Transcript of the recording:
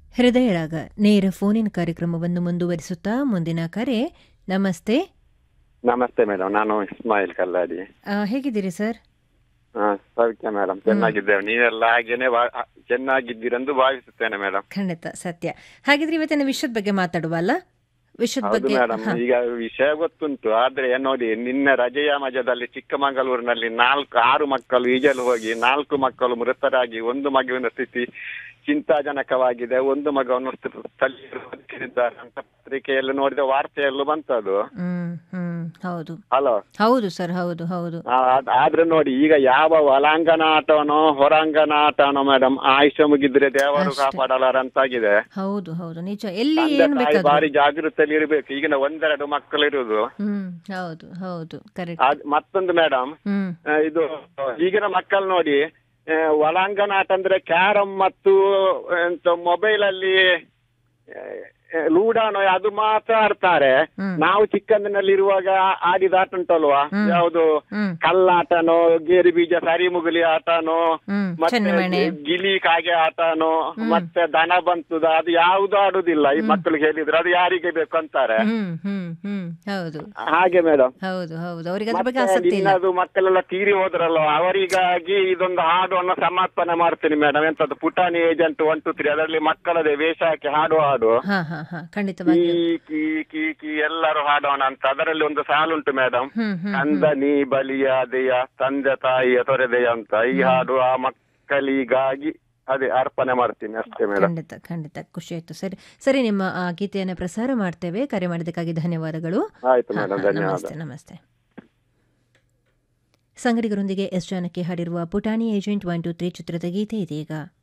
ಹೃದಯ ರಾಗ ನೇರ ಫೋನಿನ ಕಾರ್ಯಕ್ರಮವನ್ನು ಮುಂದುವರಿಸುತ್ತಾ ಮುಂದಿನ ಕರೆ ನಮಸ್ತೆ ನಮಸ್ತೆ ಮೇಡಮ್ ನಾನು ಇಸ್ಮಾಯಿಲ್ ಕಲ್ಲಾಡಿ ಆ, ಹೇಗಿದ್ದೀರಿ ಸರ್ ಹಾ ಸೌಖ್ಯ ಮೇಡಮ್ ಚೆನ್ನಾಗಿದ್ದೇವೆ ನೀವೆಲ್ಲ ಹಾಗೇನೆ ವಾ- ಚೆನ್ನಾಗಿದ್ದೀರೆಂದು ಭಾವಿಸುತ್ತೇನೆ ಮೇಡಮ್ ಖಂಡಿತ ಸತ್ಯ ಹಾಗಿದ್ರೆ ಇವತ್ತಿನ ವಿಷಯದ ಬಗ್ಗೆ ಮಾತಾಡುವ ಅಲ್ಲ ವಿಷಯದ ಹೌದು ಬಗ್ಗೆ ಮೇಡಮ್ ಹಾ. ಈಗ ವಿಷಯ ಗೊತ್ತುಂಟು ಆದ್ರೆ ನೋಡಿ ನಿನ್ನೆ ರಜೆಯ ಮಜದಲ್ಲಿ ಚಿಕ್ಕಮಗಳೂರಿನಲ್ಲಿ ನಾಲ್ಕು ಆರು ಮಕ್ಕಳು ಈಜಲು ಹೋಗಿ ನಾಲ್ಕು ಮಕ್ಕಳು ಮೃತರಾಗಿ ಒಂದು ಮಗುವಿನ ಸ್ಥಿತಿ ಚಿಂತಾಜನಕವಾಗಿದೆ ಒಂದು ಮಗವನ್ನು ಸ್ಥಳೀಯರು ಬದುಕಿದ್ದಾರೆ ಅಂತ ಪತ್ರಿಕೆಯಲ್ಲಿ ನೋಡಿದ ವಾರ್ತೆಯಲ್ಲೂ ಬಂತದು ಹ್ಮ್ ಹ್ಮ್ ಹೌದು ಹಲೋ ಹೌದು ಸರ್ ಹೌದು ಹೌದು ಆದ್ರೆ ನೋಡಿ ಈಗ ಯಾವ ಒಳಾಂಗಣ ಆಟನೋ ಹೊರಾಂಗಣ ಆಟನೋ ಮೇಡಮ್ ಆಯುಷ್ಯ ಮುಗಿದ್ರೆ ದೇವರು ಅಷ್ಟೇ. ಕಾಪಾಡಲಾರಂತಾಗಿದೆ ಹೌದು ಹೌದು ನಿಜ ಎಲ್ಲಿ ತಂದೆ ಏನ್ ತಾಯಿ ಬೇಕಾದ್ರೂ ಬಾರಿ ಜಾಗೃತಿಯಲ್ಲಿ ಇರಬೇಕು ಈಗಿನ ಒಂದೆರಡು ಮಕ್ಕಳು ಇರುವುದು ಹ್ಮ್ ಹೌದು ಹೌದು ಕರೆಕ್ಟ್ ಅದ್- ಮತ್ತೊಂದು ಮೇಡಮ್ ಹ್ಮ್ ಇದು ಈಗಿನ ಮಕ್ಕಳು ನೋಡಿ ಆ, ಒಳಾಂಗಣ ಆಟ ಅಂದ್ರೆ ಕ್ಯಾರಮ್ ಮತ್ತು ಎಂತ ಮೊಬೈಲ್ ಅಲ್ಲಿ ಆ, ಆ, ಲೂಡಾನೋ ಅದು ಮಾತ್ರ ಆಡ್ತಾರೆ ಹ್ಮ್. ನಾವು ಚಿಕ್ಕಂದಿನಲ್ಲಿ ಇರುವಾಗ ಆಡಿದ ಆಟ ಉಂಟಲ್ವಾ ಹ್ಮ್. ಯಾವುದು ಹ್ಮ್ ಕಲ್ಲಾಟನೋ ಗೇರು ಬೀಜ ಸರಿ ಮುಗುಲಿ ಆಟನೋ ಹ್ಮ್ ಮತ್ತೆ ಚೆನ್ನಿಮಣೆ ಗಿಲಿ ಕಾಗೆ ಆಟನೋ ಮತ್ತೆ ದನ ಬಂತುದ ಅದು ಯಾವುದು ಆಡುದಿಲ್ಲ ಈ ಮಕ್ಕಳಿಗೆ ಹೇಳಿದ್ರೆ ಅದು ಯಾರಿಗೆ ಬೇಕು ಅಂತಾರೆ ಹ್ಮ್ ಹ್ಮ್ ಹ್ಮ್ ಹೌದು ಹಾಗೆ ಮೇಡಮ್ ಹೌದು ಹೌದು ಅವರಿಗೆ ಅದ್ರ ಬಗ್ಗೆ ಮತ್ತೆ ಆಸಕ್ತಿ ಇಲ್ಲ ನಿನ್ನದು ಮಕ್ಕಳೆಲ್ಲ ತೀರಿ ಹೋದ್ರಲ್ಲ ಅವರಿಗಾಗಿ ಇದೊಂದು ಹಾಡನ್ನು ಸಮರ್ಪಣೆ ಮಾಡ್ತೀನಿ ಮೇಡಮ್ ಎಂತದ್ದು ಪುಟಾಣಿ ಏಜೆಂಟ್ ಒನ್ ಟು ತ್ರೀ ಅದರಲ್ಲಿ ಮಕ್ಕಳದೇ ವೇಷ ಹಾಕಿ ಹಾಡು ಹಾಡು ಹಾ ಹಾ ಹಾ ಕೀ ಖಂಡಿತವಾಗಿ ಕೀ ಕೀ ಕೀ ಎಲ್ಲರೂ ಹಾಡೋಣ ಅಂತ ಅದರಲ್ಲಿ ಒಂದು ಸಾಲುಂಟು ಮೇಡಮ್ ಹ್ಮ್ ಹ್ಮ್ ಕಂದ ನೀ ಬಲಿಯಾದೆಯ ತಂದೆ ತಾಯಿಯ ತೊರೆದೆಯ ಅಂತ ಈ ಹಾಡು ಆ ಮಕ್ಕಳಿಗಾಗಿ ಅದೇ ಅರ್ಪಣೆ ಮಾಡ್ತೀನಿ ಅಷ್ಟೇ ಮೇಡಮ್ ಖಂಡಿತ ಖಂಡಿತ ಖುಷಿ ಆಯ್ತು ಸರಿ ಸರಿ ನಿಮ್ಮ ಆ ಗೀತೆಯನ್ನು ಪ್ರಸಾರ ಮಾಡ್ತೇವೆ ಕರೆ ಮಾಡಿದ್ದಕ್ಕಾಗಿ ಧನ್ಯವಾದಗಳು ಆಯ್ತು ಹಾ, ಮೇಡಮ್ ಹಾ, ಧನ್ಯವಾದ ನಮಸ್ತೆ ನಮಸ್ತೆ ಸಂಗಡಿಗರೊಂದಿಗೆ ಎಸ್ ಜಾನಕಿ ಹಾಡಿರುವ ಪುಟಾಣಿ ಏಜೆಂಟ್ ಒನ್ ಟು ತ್ರೀ ಚಿತ್ರದ ಗೀತೆ ಇದೀಗ